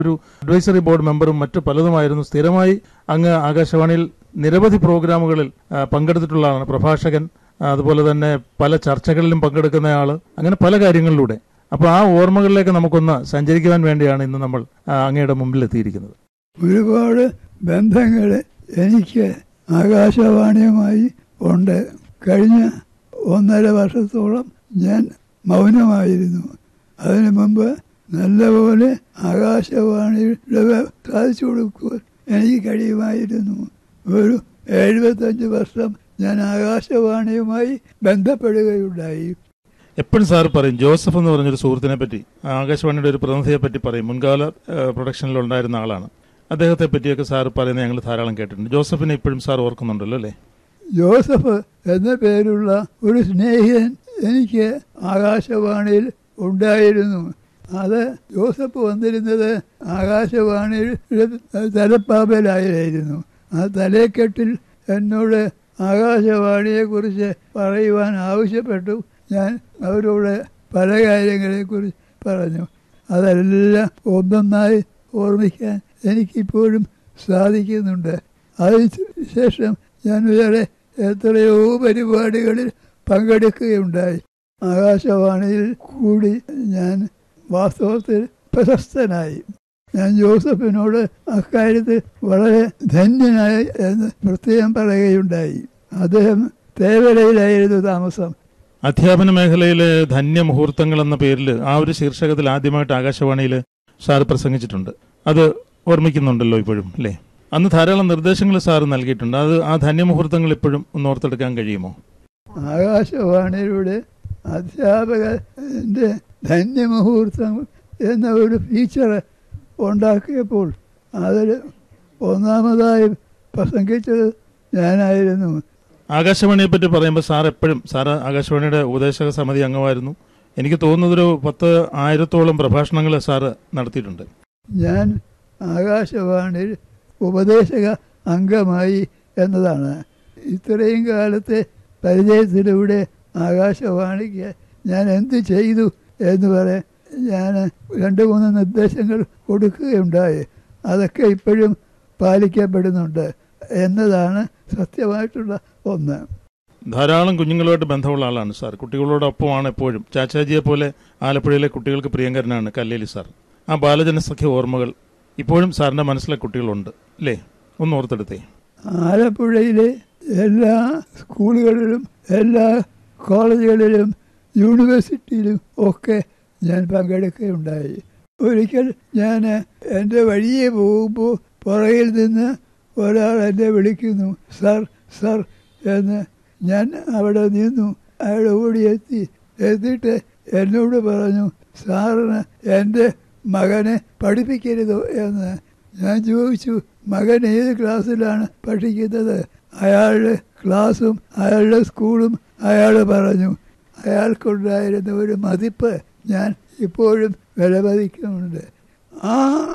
ഒരു advisory board മെമ്പറും മറ്റു പലതുമായിരുന്നു സ്ഥിരമായി അങ്ങ് ആകാശവാണിയിൽ നിരവധി പ്രോഗ്രാമുകളിൽ ആ, പങ്കെടുത്തിട്ടുള്ള ആളാണ് പ്രഭാഷകൻ ആ, അതുപോലെ തന്നെ പല ചർച്ചകളിലും പങ്കെടുക്കുന്ന ആള് അങ്ങനെ പല കാര്യങ്ങളിലൂടെ അപ്പോൾ ആ ഓർമ്മകളിലേക്ക് നമുക്കൊന്ന് സഞ്ചരിക്കുവാൻ വേണ്ടിയാണ് ഇന്ന് നമ്മൾ ആ, അങ്ങയുടെ മുമ്പിൽ എത്തിയിരിക്കുന്നത് ഒരുപാട് ബന്ധങ്ങൾ എനിക്ക് ആകാശവാണിയുമായി ഉണ്ട് കഴിഞ്ഞ ഒന്നര വർഷത്തോളം ഞാൻ മൗനമായിരുന്നു അതിനു മുമ്പ് നല്ലപോലെ ആകാശവാണിയുടെ സാധിച്ചു കൊടുക്കുവാൻ എനിക്ക് കഴിയുമായിരുന്നു ഒരു എഴുപത്തഞ്ച് വർഷം ഞാൻ ആകാശവാണിയുമായി ബന്ധപ്പെടുകയുണ്ടായി എപ്പോഴും സാർ പറയും ജോസഫ് എന്ന് പറഞ്ഞൊരു സുഹൃത്തിനെ പറ്റി ആകാശവാണിയുടെ ഒരു പ്രതിനിധിയെ പറ്റി പറയും മുൻകാല ഏഹ്, പ്രൊഡക്ഷനിൽ ഉണ്ടായിരുന്ന ആളാണ് അദ്ദേഹത്തെ പറ്റിയൊക്കെ സാർ പറയുന്നത് ഞങ്ങൾ ധാരാളം കേട്ടിട്ടുണ്ട് ജോസഫിനെ ഇപ്പോഴും സാർ ഓർക്കുന്നുണ്ടല്ലോ അല്ലേ ജോസഫ് എന്ന പേരുള്ള ഒരു സ്നേഹിതൻ എനിക്ക് ആകാശവാണിയിൽ ഉണ്ടായിരുന്നു അത് ജോസഫ് വന്നിരുന്നത് ആകാശവാണിയുടെ തലപ്പാമ്പലായിരുന്നു ആ തലേക്കെട്ടിൽ എന്നോട് ആകാശവാണിയെക്കുറിച്ച് പറയുവാൻ ആവശ്യപ്പെട്ടു ഞാൻ അവരോട് പല കാര്യങ്ങളെക്കുറിച്ച് പറഞ്ഞു അതെല്ലാം ഒന്നൊന്നായി ഓർമ്മിക്കാൻ എനിക്കിപ്പോഴും സാധിക്കുന്നുണ്ട് അതിനുശേഷം ഞാൻ വേറെ എത്രയോ പരിപാടികളിൽ പങ്കെടുക്കുകയുണ്ടായി ആകാശവാണിയിൽ കൂടി ഞാൻ വാസ്തവത്തിൽ പ്രശസ്തനായി ഞാൻ ജോസഫിനോട് അക്കാര്യത്തിൽ വളരെ ധന്യനായി എന്ന് പ്രത്യേകം പറയുകയുണ്ടായി അദ്ദേഹം തേവലയിലായിരുന്നു താമസം അധ്യാപന മേഖലയിലെ ധന്യമുഹൂർത്തങ്ങൾ എന്ന പേരിൽ ആ ഒരു ശീർഷകത്തിൽ ആദ്യമായിട്ട് ആകാശവാണിയിൽ സാർ പ്രസംഗിച്ചിട്ടുണ്ട് അത് ഓർമ്മിക്കുന്നുണ്ടല്ലോ ഇപ്പോഴും അല്ലേ അന്ന് ധാരാളം നിർദ്ദേശങ്ങൾ സാർ നൽകിയിട്ടുണ്ട് അത് ആ ധന്യമുഹൂർത്തങ്ങൾ ഇപ്പോഴും ഒന്ന് ഓർത്തെടുക്കാൻ കഴിയുമോ ആകാശവാണിയിലൂടെ അധ്യാപകന്റെ ധന്യമുഹൂർത്തം എന്ന ഒരു ഫീച്ചർ ഉണ്ടാക്കിയപ്പോൾ അതിൽ ഒന്നാമതായി പ്രസംഗിച്ചത് ഞാനായിരുന്നു ആകാശവാണിയെ പറ്റി പറയുമ്പോൾ സാർ എപ്പോഴും സാർ ആകാശവാണിയുടെ ഉപദേശക സമിതി അംഗമായിരുന്നു എനിക്ക് തോന്നുന്നതൊരു പത്ത് ആയിരത്തോളം പ്രഭാഷണങ്ങൾ സാറ് നടത്തിയിട്ടുണ്ട് ഞാൻ ആകാശവാണിയിൽ ഉപദേശക അംഗമായി എന്നതാണ് ഇത്രയും കാലത്തെ പരിചയത്തിലൂടെ ആകാശവാണിക്ക് ഞാൻ എന്ത് ചെയ്തു എന്ന് പറയാൻ ഞാൻ രണ്ട് മൂന്ന് നിർദ്ദേശങ്ങൾ കൊടുക്കുകയുണ്ടായി അതൊക്കെ ഇപ്പോഴും പാലിക്കപ്പെടുന്നുണ്ട് എന്നതാണ് സത്യമായിട്ടുള്ള ഒന്ന് ധാരാളം കുഞ്ഞുങ്ങളുമായിട്ട് ബന്ധമുള്ള ആളാണ് സാർ കുട്ടികളോടൊപ്പമാണ് എപ്പോഴും ചാച്ചാജിയെ പോലെ ആലപ്പുഴയിലെ കുട്ടികൾക്ക് പ്രിയങ്കരനാണ് കല്ലേലി സാർ ആ ബാലജനസഖ്യ ഓർമ്മകൾ ഇപ്പോഴും സാറിന്റെ മനസ്സിലെ കുട്ടികളുണ്ട് അല്ലേ ഒന്ന് ഓർത്തെടുത്തേ ആലപ്പുഴയിലെ എല്ലാ സ്കൂളുകളിലും എല്ലാ കോളേജുകളിലും യൂണിവേഴ്സിറ്റിയിലും ഒക്കെ ഞാൻ പങ്കെടുക്കുകയുണ്ടായി ഒരിക്കൽ ഞാൻ എൻ്റെ വഴിയെ പോകുമ്പോൾ പുറകിൽ നിന്ന് ഒരാൾ എന്നെ വിളിക്കുന്നു സർ സർ എന്ന് ഞാൻ അവിടെ നിന്നു അയാൾ ഓടിയെത്തി എത്തിയിട്ട് എന്നോട് പറഞ്ഞു സാറിന് എൻ്റെ മകനെ പഠിപ്പിക്കരുതോ എന്ന് ഞാൻ ചോദിച്ചു മകൻ ഏത് ക്ലാസ്സിലാണ് പഠിക്കുന്നത് അയാളുടെ ക്ലാസ്സും അയാളുടെ സ്കൂളും അയാൾ പറഞ്ഞു അയാൾക്കുണ്ടായിരുന്ന ഒരു മതിപ്പ് ഞാൻ ഇപ്പോഴും വിലമതിക്കുന്നുണ്ട് ആ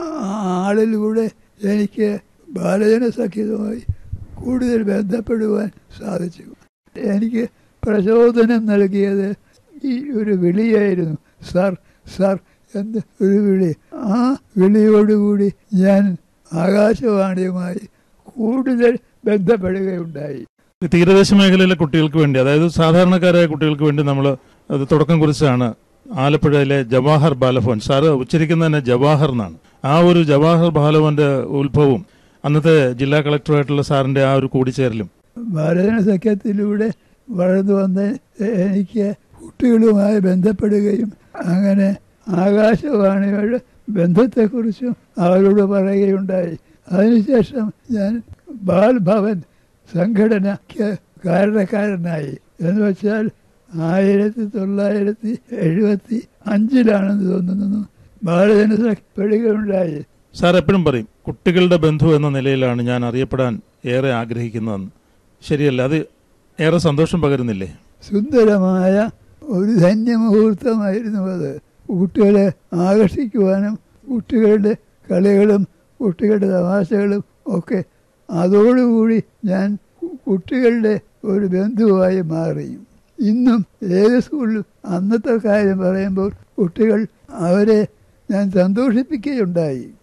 ആളിലൂടെ എനിക്ക് ബാലജനസഖ്യതുമായി കൂടുതൽ ബന്ധപ്പെടുവാൻ സാധിച്ചു എനിക്ക് പ്രചോദനം നൽകിയത് ഈ ഒരു വിളിയായിരുന്നു സർ സർ എന്ന ഒരു വിളി ആ വിളിയോടുകൂടി ഞാൻ ആകാശവാണിയുമായി കൂടുതൽ ബന്ധപ്പെടുകയുണ്ടായി ഈ തീരദേശ മേഖലയിലെ കുട്ടികൾക്ക് വേണ്ടി അതായത് സാധാരണക്കാരായ കുട്ടികൾക്ക് വേണ്ടി നമ്മൾ അത് തുടക്കം കുറിച്ചാണ് ആലപ്പുഴയിലെ ജവാഹർ ബാലഭവൻ സാറ് ഉച്ചരിക്കുന്നത് തന്നെ ജവാഹർ എന്നാണ് ആ ഒരു ജവാഹർ ബാലഭവന്റെ ഉത്ഭവവും അന്നത്തെ ജില്ലാ കളക്ടറായിട്ടുള്ള സാറിന്റെ ആ ഒരു കൂടിച്ചേരലും ഭാരതന സഖ്യത്തിലൂടെ വളർന്നു വന്ന എനിക്ക് കുട്ടികളുമായി ബന്ധപ്പെടുകയും അങ്ങനെ ആകാശവാണിയുടെ ബന്ധത്തെക്കുറിച്ചും അവരോട് പറയുകയുണ്ടായി അതിനുശേഷം ഞാൻ ബാൽഭവൻ സംഘടനയ്ക്ക് കാരണക്കാരനായി എന്ന് വെച്ചാൽ ആയിരത്തി തൊള്ളായിരത്തി എഴുപത്തി അഞ്ചിലാണെന്ന് തോന്നുന്നു ബാലജനസഭപ്പെടുകയുണ്ടായി സാർ എപ്പോഴും പറയും കുട്ടികളുടെ ബന്ധു എന്ന നിലയിലാണ് ഞാൻ അറിയപ്പെടാൻ ഏറെ ആഗ്രഹിക്കുന്നതെന്ന് ശരിയല്ല അത് ഏറെ സന്തോഷം പകരുന്നില്ലേ സുന്ദരമായ ഒരു ധന്യമുഹൂർത്തമായിരുന്നു അത് കുട്ടികളെ ആകർഷിക്കുവാനും കുട്ടികളുടെ കളികളും കുട്ടികളുടെ തമാശകളും ഒക്കെ അതോടുകൂടി ഞാൻ കുട്ടികളുടെ ഒരു ബന്ധുവായി മാറി ഇന്നും ഏത് സ്കൂളിലും അന്നത്തെ കാര്യം പറയുമ്പോൾ കുട്ടികൾ അവരെ ഞാൻ സന്തോഷിപ്പിക്കുകയുണ്ടായി